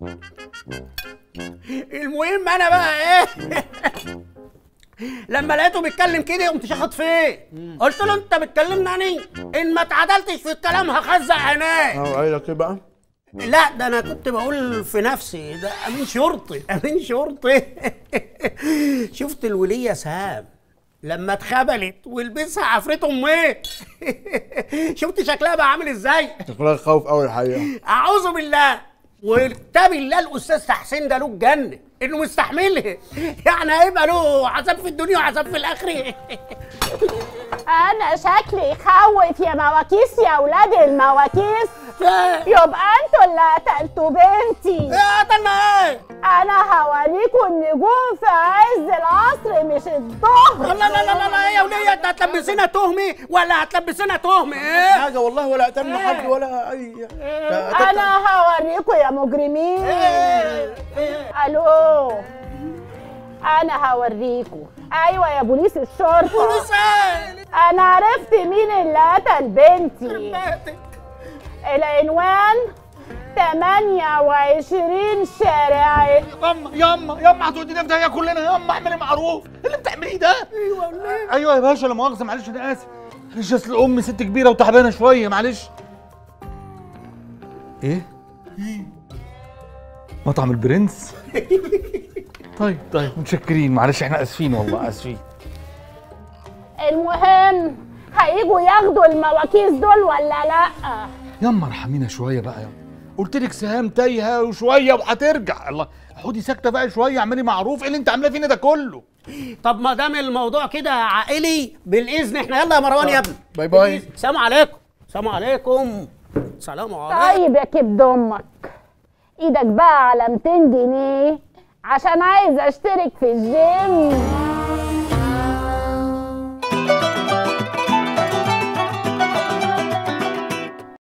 المهم انا بقى ايه لما لقيته بيتكلم كده قمت شاخد فيه قلت له انت بتكلمني عني ان ما اتعدلتش في الكلام هخزق عينيك اه قايل لك ايه بقى؟ لا ده انا كنت بقول في نفسي ده امين شرطي امين شرطي شفت الوليه سهام لما اتخبلت ولبسها عفريت امي شفت شكلها بقى عامل ازاي شكلك خوف قوي الحقيقه اعوذ بالله وكتاب الله الاستاذ تحسين ده له الجنه انه مستحملها يعني هيبقى له عذاب في الدنيا وعذاب في الاخره انا شكلي يخوف يا مواكيس يا ولاد المواكيس يبقى انتوا اللي قتلتوا بنتي يا قتلنا ايه انا هوريكم النجوم في عز العصر مش الظهر لا لا لا لا لا يا وليه انت هتلبسينا تهمه ولا هتلبسينا تهمه ايه حاجه والله ولا قتلنا حد ولا اي انا هوريكم يا مجرمين الو انا هوريكم ايوه يا بوليس الشرطه بوليس ايه انا عرفت مين اللي قتل بنتي باتك. العنوان 28 شارع ياما ياما ياما هتودينا في داهيه كلنا ياما اعملي معروف إيه اللي بتعمليه ده ايوه وليه ايوه يا باشا لا مؤاخذه معلش انا اسف معلش اصل امي ست كبيره وتعبانه شويه معلش ايه مطعم البرنس طيب طيب متشكرين معلش احنا اسفين والله اسفين المهم هيجوا ياخدوا المواكيس دول ولا لا ياما ارحمينا شويه بقى ياما قلت لك سهام تايهه وشويه وهترجع الله خدي ساكته بقى شويه اعملي معروف ايه اللي انت عاملاه فينا ده كله طب ما دام الموضوع كده عائلي بالاذن احنا يلا يا مروان يا ابني باي باي. بالإذن. سلام عليكم سلام عليكم سلام عليكم طيب يا كبد امك ايدك بقى على 200 جنيه عشان عايز اشترك في الجيم